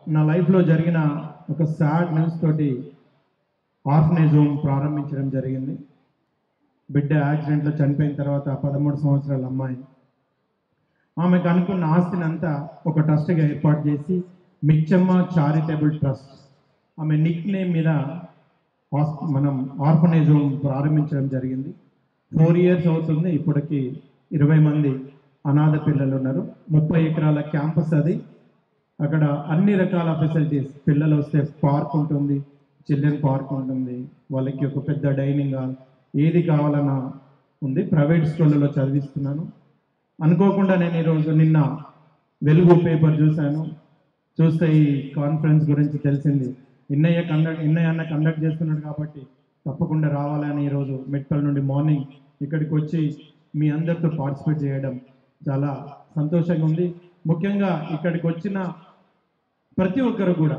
నా లైఫ్లో జరిగిన ఒక సాడ్ న్యూస్ తోటి ఆర్ఫనేజ్ హోమ్ ప్రారంభించడం జరిగింది బిడ్డ యాక్సిడెంట్లో చనిపోయిన తర్వాత పదమూడు సంవత్సరాల అమ్మాయి ఆమెకు అనుకున్న ఆస్తిని అంతా ఒక ట్రస్ట్గా ఏర్పాటు చేసి మిచ్చమ్మ చారిటబుల్ ట్రస్ట్ ఆమె నిక్ నేమ్ మీద హాస్- మనం ఆర్ఫనేజ్ హోమ్ ప్రారంభించడం జరిగింది ఫోర్ ఇయర్స్ అవుతుంది ఇప్పటికి ఇరవై మంది అనాథ పిల్లలు ఉన్నారు ముప్పై ఎకరాల క్యాంపస్ అది అక్కడ అన్ని రకాల ఫెసిలిటీస్ పిల్లలు వస్తే పార్క్ ఉంటుంది చిల్డ్రన్ పార్క్ ఉంటుంది వాళ్ళకి ఒక పెద్ద డైనింగ్ హాల్ ఏది కావాలన్నా ఉంది ప్రైవేట్ స్కూళ్ళలో చదివిస్తున్నాను అనుకోకుండా నేను ఈరోజు నిన్న వెలుగు పేపర్ చూశాను చూస్తే ఈ కాన్ఫరెన్స్ గురించి తెలిసింది ఇన్నయ్య కండక్ట్ ఇన్నయ్య అన్న కండక్ట్ చేస్తున్నాడు కాబట్టి తప్పకుండా రావాలని ఈరోజు మెట్పల్ నుండి మార్నింగ్ ఇక్కడికి వచ్చి మీ అందరితో పార్టిసిపేట్ చేయడం చాలా సంతోషంగా ఉంది ముఖ్యంగా ఇక్కడికి వచ్చిన ప్రతి ఒక్కరు కూడా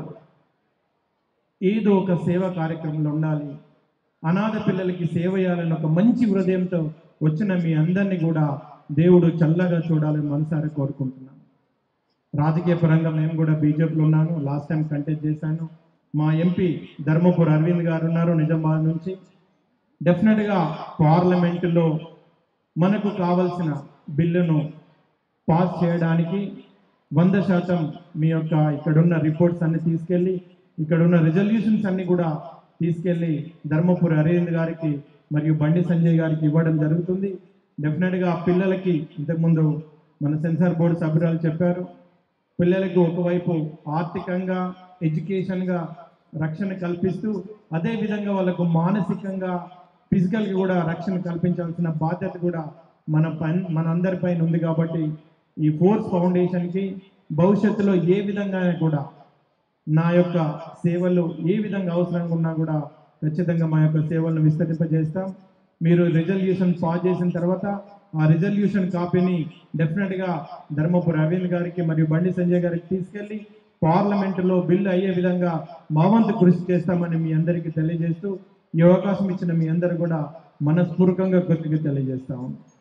ఏదో ఒక సేవా కార్యక్రమంలో ఉండాలి అనాథ పిల్లలకి సేవ చేయాలని ఒక మంచి హృదయంతో వచ్చిన మీ అందరినీ కూడా దేవుడు చల్లగా చూడాలని మనసారా కోరుకుంటున్నాను రాజకీయ పరంగా మేము కూడా బీజేపీలో ఉన్నాను లాస్ట్ టైం కంటెస్ట్ చేశాను మా ఎంపీ ధర్మపురి అరవింద్ గారు ఉన్నారు నిజామాబాద్ నుంచి డెఫినెట్గా పార్లమెంటులో మనకు కావలసిన బిల్లును పాస్ చేయడానికి వంద శాతం మీ యొక్క ఇక్కడున్న రిపోర్ట్స్ అన్ని తీసుకెళ్ళి ఇక్కడున్న రిజల్యూషన్స్ అన్ని కూడా తీసుకెళ్ళి ధర్మపురి అరవింద్ గారికి మరియు బండి సంజయ్ గారికి ఇవ్వడం జరుగుతుంది డెఫినెట్గా పిల్లలకి ఇంతకుముందు మన సెన్సార్ బోర్డు సభ్యురాలు చెప్పారు పిల్లలకు ఒకవైపు ఆర్థికంగా ఎడ్యుకేషన్గా రక్షణ కల్పిస్తూ అదే విధంగా వాళ్ళకు మానసికంగా ఫిజికల్గా కూడా రక్షణ కల్పించాల్సిన బాధ్యత కూడా మన పైన మన అందరిపైన ఉంది కాబట్టి ఈ ఫోర్స్ ఫౌండేషన్కి భవిష్యత్తులో ఏ విధంగా కూడా నా యొక్క సేవలు ఏ విధంగా అవసరంగా ఉన్నా కూడా ఖచ్చితంగా మా యొక్క సేవలను విస్తరింపజేస్తాం మీరు రిజల్యూషన్ పాస్ చేసిన తర్వాత ఆ రిజల్యూషన్ కాపీని డెఫినెట్గా ధర్మపురి అరవింద్ గారికి మరియు బండి సంజయ్ గారికి తీసుకెళ్ళి పార్లమెంటులో బిల్లు అయ్యే విధంగా మా వంతు కృషి చేస్తామని మీ అందరికీ తెలియజేస్తూ ఈ అవకాశం ఇచ్చిన మీ అందరు కూడా మనస్ఫూర్వకంగా కృతజ్ఞత తెలియజేస్తాం